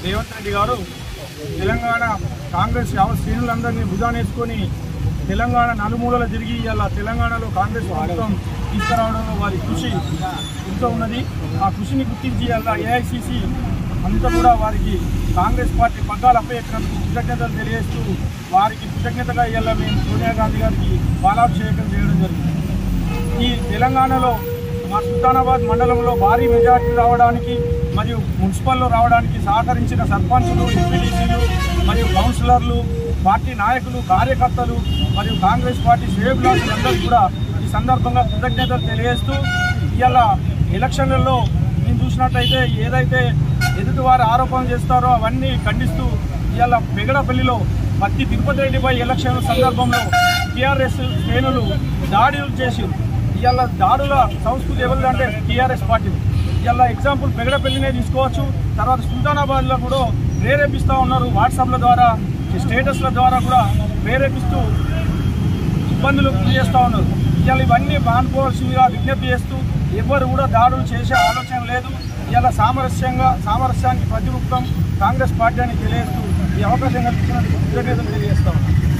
రేవంత్ రెడ్డి గారు తెలంగాణ కాంగ్రెస్ యావత్ శ్రేణులందరినీ భుజానేసుకొని తెలంగాణ నలుమూలలు తిరిగి ఇలా తెలంగాణలో కాంగ్రెస్ ప్రభుత్వం తీసుకురావడంలో వారి కృషి ఎంతో ఉన్నది ఆ కృషిని గుర్తించి అలా ఏఐసిసి అంతా కూడా వారికి కాంగ్రెస్ పార్టీ పగ్గాలు అప్పయ్యేసినందుకు కృతజ్ఞతలు తెలియజేస్తూ వారికి కృతజ్ఞతగా ఇవాళ మేము సోనియా గాంధీ గారికి బాలాభిషేకం చేయడం జరిగింది ఈ తెలంగాణలో మా సుల్తానాబాద్ మండలంలో భారీ మెజార్టీ రావడానికి మరియు మున్సిపల్లో రావడానికి సహకరించిన సర్పంచులు ఎంపీటీసీలు మరియు కౌన్సిలర్లు పార్టీ నాయకులు కార్యకర్తలు మరియు కాంగ్రెస్ పార్టీ శ్రేయభిలాషులందరూ కూడా ఈ సందర్భంగా కృతజ్ఞతలు తెలియజేస్తూ ఇవాళ ఎలక్షన్లలో మేము చూసినట్టయితే ఏదైతే ఎదుటివారు ఆరోపణలు చేస్తారో అవన్నీ ఖండిస్తూ ఇవాళ పెగడపల్లిలో పత్తి తిరుపతి రెడ్డిపై ఎలక్షన్ సందర్భంలో టీఆర్ఎస్ శ్రేణులు దాడులు చేసి ఇవాళ దాడుల సంస్కృతి ఎవరిది అంటే టీఆర్ఎస్ పార్టీ ఇవాళ ఎగ్జాంపుల్ పెగడపల్లినే తీసుకోవచ్చు తర్వాత సుల్తానాబాద్లో కూడా ప్రేరేపిస్తూ ఉన్నారు వాట్సాప్ల ద్వారా ఈ స్టేటస్ల ద్వారా కూడా ప్రేరేపిస్తూ ఇబ్బందులు గురి చేస్తూ ఉన్నారు ఇవాళ ఇవన్నీ మానుకోవాల్సిందిగా విజ్ఞప్తి చేస్తూ ఎవరు కూడా దాడులు చేసే ఆలోచన లేదు ఇవాళ సామరస్యంగా సామరస్యానికి ప్రతిరూపం కాంగ్రెస్ పార్టీ అని తెలియజేస్తూ ఈ అవకాశం కల్పించినందుకు కృతజ్ఞతలు తెలియజేస్తా ఉన్నాను